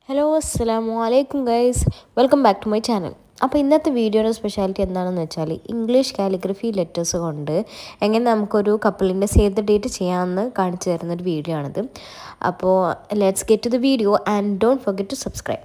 hello അസ്സലാമു അലൈക്കും guys welcome back to my channel അപ്പോൾ ഇന്നത്തെ വീഡിയോയുടെ സ്പെഷ്യാലിറ്റി എന്താണെന്ന് വെച്ചാൽ ഇംഗ്ലീഷ് കാലിഗ്രഫി ലെറ്റേഴ്സ് കൊണ്ട് എങ്ങനെ നമുക്കൊരു കപ്പിളിൻ്റെ സേവ് ദ ഡേറ്റ് ചെയ്യാമെന്ന് കാണിച്ചു തരുന്നൊരു വീഡിയോ ആണിത് അപ്പോൾ let's get to the video and don't forget to subscribe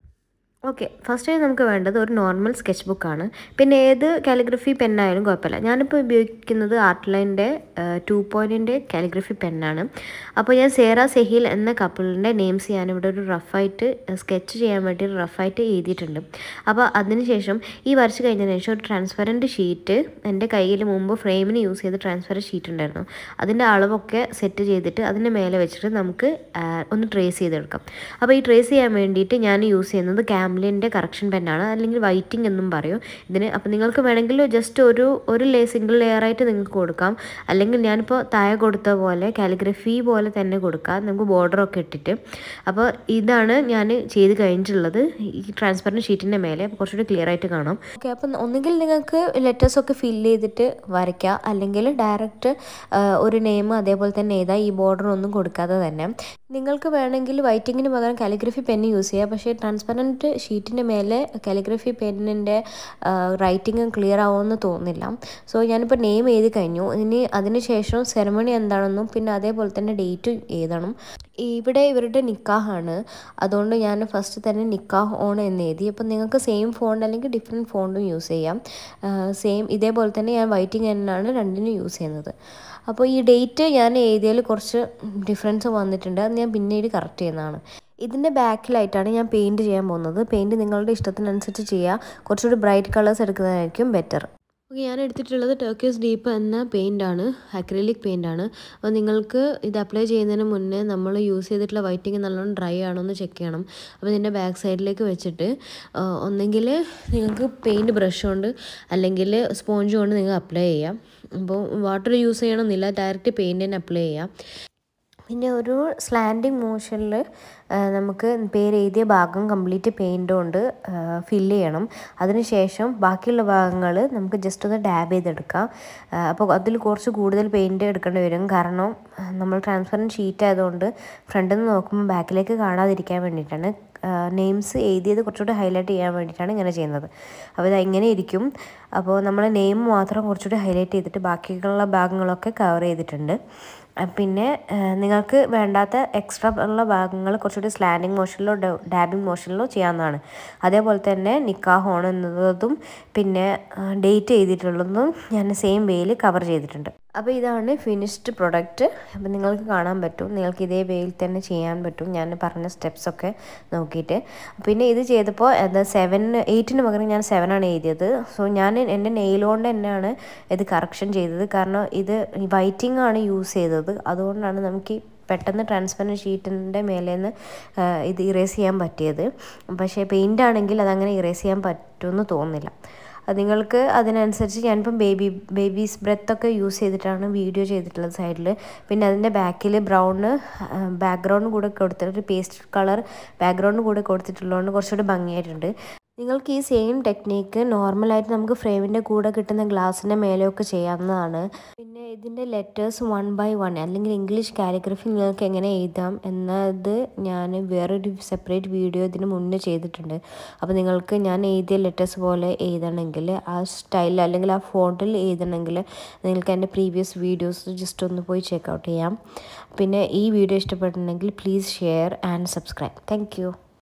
okay first നമുക്ക് വേണ്ടത് ഒരു നോർമൽ സ്കെച്ച് ബുക്കാണ് പിന്നെ ഏത് കാലിഗ്രഫി പെന്നായാലും കുഴപ്പമില്ല ഞാനിപ്പോൾ ഉപയോഗിക്കുന്നത് ആർട്ട്ലൈൻ്റെ ടു പോയിൻറ്റിൻ്റെ കാലിഗ്രഫി പെന്നാണ് അപ്പോൾ ഞാൻ സേറ സെഹിൽ എന്ന കപ്പിളിൻ്റെ നെയിംസ് ഞാനിവിടെ ഒരു റഫായിട്ട് സ്കെച്ച് ചെയ്യാൻ വേണ്ടി ഒരു റഫായിട്ട് എഴുതിയിട്ടുണ്ട് അപ്പോൾ അതിനുശേഷം ഈ വരച്ച് കഴിഞ്ഞതിന് ശേഷം ഒരു ട്രാൻസ്പെറൻറ്റ് ഷീറ്റ് എൻ്റെ കയ്യിൽ മുമ്പ് ഫ്രെയിമിന് യൂസ് ചെയ്ത ട്രാൻസ്പെറൻറ്റ് ഷീറ്റ് ഉണ്ടായിരുന്നു അതിൻ്റെ അളവൊക്കെ സെറ്റ് ചെയ്തിട്ട് അതിൻ്റെ മേലെ വെച്ചിട്ട് നമുക്ക് ഒന്ന് ട്രേസ് ചെയ്തെടുക്കാം അപ്പോൾ ഈ ട്രേസ് ചെയ്യാൻ വേണ്ടിയിട്ട് ഞാൻ യൂസ് ചെയ്യുന്നത് ക്യാം ക്യാംലിൻ്റെ കറക്ഷൻ പെന്നാണ് അല്ലെങ്കിൽ വൈറ്റിംഗ് എന്നും പറയും ഇതിന് അപ്പോൾ നിങ്ങൾക്ക് വേണമെങ്കിൽ ജസ്റ്റ് ഒരു ഒരു ലേ സിംഗിൾ ലെയർ ആയിട്ട് നിങ്ങൾക്ക് കൊടുക്കാം അല്ലെങ്കിൽ ഞാനിപ്പോൾ താഴെ കൊടുത്ത പോലെ കാലിഗ്രഫി പോലെ തന്നെ കൊടുക്കാം നമുക്ക് ബോർഡറൊക്കെ ഇട്ടിട്ട് അപ്പോൾ ഇതാണ് ഞാൻ ചെയ്ത് കഴിഞ്ഞിട്ടുള്ളത് ഈ ട്രാൻസ്പെറൻറ്റ് ഷീറ്റിൻ്റെ മേലെ കുറച്ചുകൂടി ക്ലിയർ ആയിട്ട് കാണാം ഓക്കെ അപ്പം ഒന്നുകിൽ നിങ്ങൾക്ക് ലെറ്റേഴ്സൊക്കെ ഫില്ല് ചെയ്തിട്ട് വരയ്ക്കുക അല്ലെങ്കിൽ ഡയറക്റ്റ് ഒരു നെയിം അതേപോലെ തന്നെ എഴുതാം ഈ ബോർഡർ ഒന്നും കൊടുക്കാതെ തന്നെ നിങ്ങൾക്ക് വേണമെങ്കിൽ വൈറ്റിങ്ങിന് പകരം കാലിഗ്രഫി പെന്ന് യൂസ് ചെയ്യുക പക്ഷേ ട്രാൻസ്പെറൻറ്റ് ഷീറ്റിൻ്റെ മേലെ കാലിഗ്രഫി പെന്നിൻ്റെ റൈറ്റിംഗ് ക്ലിയർ ആവുമെന്ന് തോന്നുന്നില്ല സോ ഞാനിപ്പോൾ നെയിം എഴുതി കഴിഞ്ഞു ഇനി അതിന് ശേഷം സെറമണി എന്താണെന്നും പിന്നെ അതേപോലെ തന്നെ ഡേറ്റും എഴുതണം ഇവിടെ ഇവരുടെ നിക്കാഹാണ് അതുകൊണ്ട് ഞാൻ ഫസ്റ്റ് തന്നെ നിക്കാഹ് ഓൺ എന്ന് എഴുതി അപ്പോൾ നിങ്ങൾക്ക് സെയിം ഫോണ്ട് അല്ലെങ്കിൽ ഡിഫറെൻറ്റ് ഫോണ്ടും യൂസ് ചെയ്യാം സെയിം ഇതേപോലെ തന്നെ ഞാൻ വൈറ്റിംഗ് തന്നെയാണ് രണ്ടിനും യൂസ് ചെയ്യുന്നത് അപ്പോൾ ഈ ഡേറ്റ് ഞാൻ എഴുതിയതിൽ കുറച്ച് ഡിഫറൻസ് വന്നിട്ടുണ്ട് അത് ഞാൻ പിന്നീട് കറക്റ്റ് ചെയ്യുന്നതാണ് ഇതിൻ്റെ ബാക്കിലായിട്ടാണ് ഞാൻ പെയിൻറ്റ് ചെയ്യാൻ പോകുന്നത് പെയിൻറ്റ് നിങ്ങളുടെ ഇഷ്ടത്തിനനുസരിച്ച് ചെയ്യുക കുറച്ചുകൂടി ബ്രൈറ്റ് കളേഴ്സ് എടുക്കുന്നതായിരിക്കും ബെറ്റർ ഓക്കെ ഞാൻ എടുത്തിട്ടുള്ളത് ടർക്കീസ് ഡീപ്പ് എന്ന പെയിൻ്റാണ് അക്രിലിക് പെയിൻ്റാണ് അപ്പോൾ നിങ്ങൾക്ക് ഇത് അപ്ലൈ ചെയ്യുന്നതിന് മുന്നേ നമ്മൾ യൂസ് ചെയ്തിട്ടുള്ള വൈറ്റിങ് നല്ലോണം ഡ്രൈ ആണോ എന്ന് ചെക്ക് ചെയ്യണം അപ്പോൾ ഇതിൻ്റെ ബാക്ക് സൈഡിലേക്ക് വെച്ചിട്ട് ഒന്നെങ്കിൽ നിങ്ങൾക്ക് പെയിൻറ്റ് ബ്രഷ് കൊണ്ട് അല്ലെങ്കിൽ സ്പോഞ്ച് കൊണ്ട് നിങ്ങൾക്ക് അപ്ലൈ ചെയ്യാം അപ്പോൾ വാട്ടർ യൂസ് ചെയ്യണമെന്നില്ല ഡയറക്റ്റ് പെയിൻറ്റ് തന്നെ അപ്ലൈ ചെയ്യാം പിന്നെ ഒരു സ്ലാൻഡിങ് മോഷനിൽ നമുക്ക് പേര് എഴുതിയ ഭാഗം കംപ്ലീറ്റ് പെയിൻ്റ് കൊണ്ട് ഫില്ല് ചെയ്യണം അതിനുശേഷം ബാക്കിയുള്ള ഭാഗങ്ങൾ നമുക്ക് ജസ്റ്റ് ഒന്ന് ഡാബ് ചെയ്തെടുക്കാം അപ്പോൾ അതിൽ കുറച്ച് കൂടുതൽ പെയിൻറ്റ് എടുക്കേണ്ടി വരും കാരണം നമ്മൾ ട്രാൻസ്പെറൻറ്റ് ഷീറ്റ് ആയതുകൊണ്ട് ഫ്രണ്ടിൽ നിന്ന് നോക്കുമ്പോൾ ബാക്കിലേക്ക് കാണാതിരിക്കാൻ വേണ്ടിയിട്ടാണ് നെയിംസ് എഴുതിയത് കുറച്ചുകൂടി ഹൈലൈറ്റ് ചെയ്യാൻ വേണ്ടിയിട്ടാണ് ഇങ്ങനെ ചെയ്യുന്നത് അപ്പോൾ ഇത് ഇങ്ങനെ ഇരിക്കും അപ്പോൾ നമ്മൾ നെയിം മാത്രം കുറച്ചുകൂടി ഹൈലൈറ്റ് ചെയ്തിട്ട് ബാക്കിയുള്ള ഭാഗങ്ങളൊക്കെ കവർ ചെയ്തിട്ടുണ്ട് പിന്നെ നിങ്ങൾക്ക് വേണ്ടാത്ത എക്സ്ട്രാ ഉള്ള ഭാഗങ്ങൾ കുറച്ചുകൂടി സ്ലാൻഡിങ് മോഷനിലോ ഡാബിങ് മോഷനിലോ ചെയ്യാവുന്നതാണ് അതേപോലെ തന്നെ നിക്കാഹ് ഓൺ എന്നതും പിന്നെ ഡേറ്റ് ചെയ്തിട്ടുള്ളതും ഞാൻ സെയിം വേയിൽ കവർ ചെയ്തിട്ടുണ്ട് അപ്പോൾ ഇതാണ് ഫിനിഷ്ഡ് പ്രൊഡക്റ്റ് അപ്പോൾ നിങ്ങൾക്ക് കാണാൻ പറ്റും നിങ്ങൾക്ക് ഇതേ വേയിൽ തന്നെ ചെയ്യാൻ പറ്റും ഞാൻ പറഞ്ഞ സ്റ്റെപ്സൊക്കെ നോക്കിയിട്ട് പിന്നെ ഇത് ചെയ്തപ്പോൾ എന്താ സെവൻ എയ്റ്റിന് പകരം ഞാൻ സെവൻ ആണ് എഴുതിയത് സോ ഞാൻ എൻ്റെ നെയിൽ കൊണ്ട് തന്നെയാണ് ഇത് കറക്ഷൻ ചെയ്തത് കാരണം ഇത് വൈറ്റിംഗ് ആണ് യൂസ് ചെയ്തത് അതുകൊണ്ടാണ് നമുക്ക് പെട്ടെന്ന് ട്രാൻസ്പെറൻറ്റ് ഷീറ്റിൻ്റെ മേലെ നിന്ന് ഇത് ഇറേസ് ചെയ്യാൻ പറ്റിയത് പക്ഷേ പെയിൻ്റ് ആണെങ്കിൽ അതങ്ങനെ ഇറേസ് ചെയ്യാൻ പറ്റുമെന്ന് തോന്നുന്നില്ല നിങ്ങൾക്ക് അതിനനുസരിച്ച് ഞാനിപ്പം ബേബി ബേബീസ് ബ്രെത്തൊക്കെ യൂസ് ചെയ്തിട്ടാണ് വീഡിയോ ചെയ്തിട്ടുള്ളത് സൈഡിൽ പിന്നെ അതിൻ്റെ ബാക്കിൽ ബ്രൗണ് ബാക്ക്ഗ്രൗണ്ട് കൂടെ കൊടുത്തിട്ട് ഒരു പേസ്റ്റ് കളർ ബാക്ക്ഗ്രൗണ്ട് കൂടെ കൊടുത്തിട്ടുള്ളതുകൊണ്ട് കുറച്ചുകൂടി ഭംഗിയായിട്ടുണ്ട് നിങ്ങൾക്ക് ഈ സെയിം ടെക്നീക്ക് നോർമലായിട്ട് നമുക്ക് ഫ്രെയിമിൻ്റെ കൂടെ കിട്ടുന്ന ഗ്ലാസിൻ്റെ മേലെയൊക്കെ ചെയ്യാവുന്നതാണ് പിന്നെ ഇതിൻ്റെ ലെറ്റേഴ്സ് വൺ ബൈ വൺ അല്ലെങ്കിൽ ഇംഗ്ലീഷ് കാലിഗ്രഫി നിങ്ങൾക്ക് എങ്ങനെ എഴുതാം എന്നത് ഞാൻ വേറൊരു സെപ്പറേറ്റ് വീഡിയോ ഇതിന് മുന്നേ ചെയ്തിട്ടുണ്ട് അപ്പോൾ നിങ്ങൾക്ക് ഞാൻ എഴുതിയ ലെറ്റേഴ്സ് പോലെ എഴുതണമെങ്കിൽ ആ സ്റ്റൈലിൽ അല്ലെങ്കിൽ ആ ഫോണ്ടിൽ എഴുതണമെങ്കിൽ നിങ്ങൾക്ക് എൻ്റെ പ്രീവിയസ് വീഡിയോസ് ജസ്റ്റ് ഒന്ന് പോയി ചെക്ക് ഔട്ട് ചെയ്യാം പിന്നെ ഈ വീഡിയോ ഇഷ്ടപ്പെട്ടിട്ടുണ്ടെങ്കിൽ please share and subscribe thank